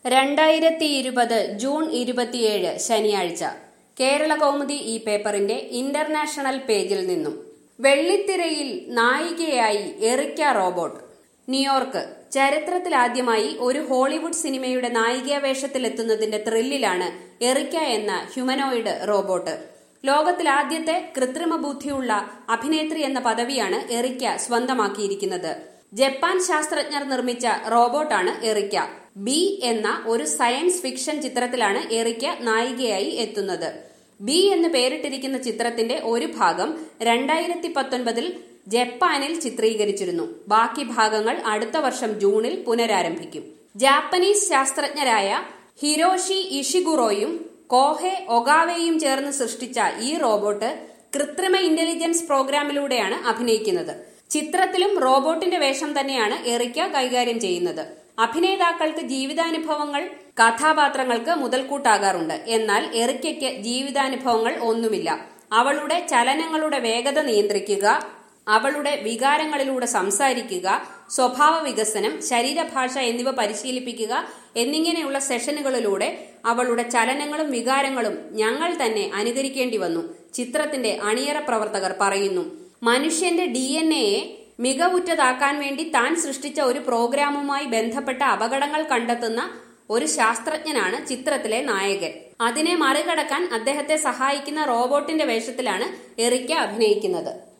രണ്ടായിരത്തി ഇരുപത് ജൂൺ ഇരുപത്തിയേഴ് ശനിയാഴ്ച കേരള കൗമുദി ഈ പേപ്പറിന്റെ ഇന്റർനാഷണൽ പേജിൽ നിന്നും വെള്ളിത്തിരയിൽ നായികയായി എറിക്ക റോബോട്ട് ന്യൂയോർക്ക് ചരിത്രത്തിലാദ്യമായി ഒരു ഹോളിവുഡ് സിനിമയുടെ നായികാ വേഷത്തിലെത്തുന്നതിന്റെ ത്രില്ലിലാണ് എറിക്ക എന്ന ഹ്യൂമനോയിഡ് റോബോട്ട് ലോകത്തിൽ ആദ്യത്തെ കൃത്രിമ ബുദ്ധിയുള്ള അഭിനേത്രി എന്ന പദവിയാണ് എറിക്ക സ്വന്തമാക്കിയിരിക്കുന്നത് ജപ്പാൻ ശാസ്ത്രജ്ഞർ നിർമ്മിച്ച റോബോട്ടാണ് എറിക്ക ബി എന്ന ഒരു സയൻസ് ഫിക്ഷൻ ചിത്രത്തിലാണ് എറിക്ക നായികയായി എത്തുന്നത് ബി എന്ന് പേരിട്ടിരിക്കുന്ന ചിത്രത്തിന്റെ ഒരു ഭാഗം രണ്ടായിരത്തി പത്തൊൻപതിൽ ജപ്പാനിൽ ചിത്രീകരിച്ചിരുന്നു ബാക്കി ഭാഗങ്ങൾ അടുത്ത വർഷം ജൂണിൽ പുനരാരംഭിക്കും ജാപ്പനീസ് ശാസ്ത്രജ്ഞരായ ഹിരോഷി ഇഷിഗുറോയും കോഹെ ഒഗാവയും ചേർന്ന് സൃഷ്ടിച്ച ഈ റോബോട്ട് കൃത്രിമ ഇന്റലിജൻസ് പ്രോഗ്രാമിലൂടെയാണ് അഭിനയിക്കുന്നത് ചിത്രത്തിലും റോബോട്ടിന്റെ വേഷം തന്നെയാണ് എറിക്ക കൈകാര്യം ചെയ്യുന്നത് അഭിനേതാക്കൾക്ക് ജീവിതാനുഭവങ്ങൾ കഥാപാത്രങ്ങൾക്ക് മുതൽക്കൂട്ടാകാറുണ്ട് എന്നാൽ എറിക്കയ്ക്ക് ജീവിതാനുഭവങ്ങൾ ഒന്നുമില്ല അവളുടെ ചലനങ്ങളുടെ വേഗത നിയന്ത്രിക്കുക അവളുടെ വികാരങ്ങളിലൂടെ സംസാരിക്കുക സ്വഭാവ വികസനം ശരീരഭാഷ എന്നിവ പരിശീലിപ്പിക്കുക എന്നിങ്ങനെയുള്ള സെഷനുകളിലൂടെ അവളുടെ ചലനങ്ങളും വികാരങ്ങളും ഞങ്ങൾ തന്നെ അനുകരിക്കേണ്ടി വന്നു ചിത്രത്തിന്റെ അണിയറ പ്രവർത്തകർ പറയുന്നു മനുഷ്യന്റെ ഡി എൻ എയെ മികവുറ്റതാക്കാൻ വേണ്ടി താൻ സൃഷ്ടിച്ച ഒരു പ്രോഗ്രാമുമായി ബന്ധപ്പെട്ട അപകടങ്ങൾ കണ്ടെത്തുന്ന ഒരു ശാസ്ത്രജ്ഞനാണ് ചിത്രത്തിലെ നായകൻ അതിനെ മറികടക്കാൻ അദ്ദേഹത്തെ സഹായിക്കുന്ന റോബോട്ടിന്റെ വേഷത്തിലാണ് എറിക്ക അഭിനയിക്കുന്നത്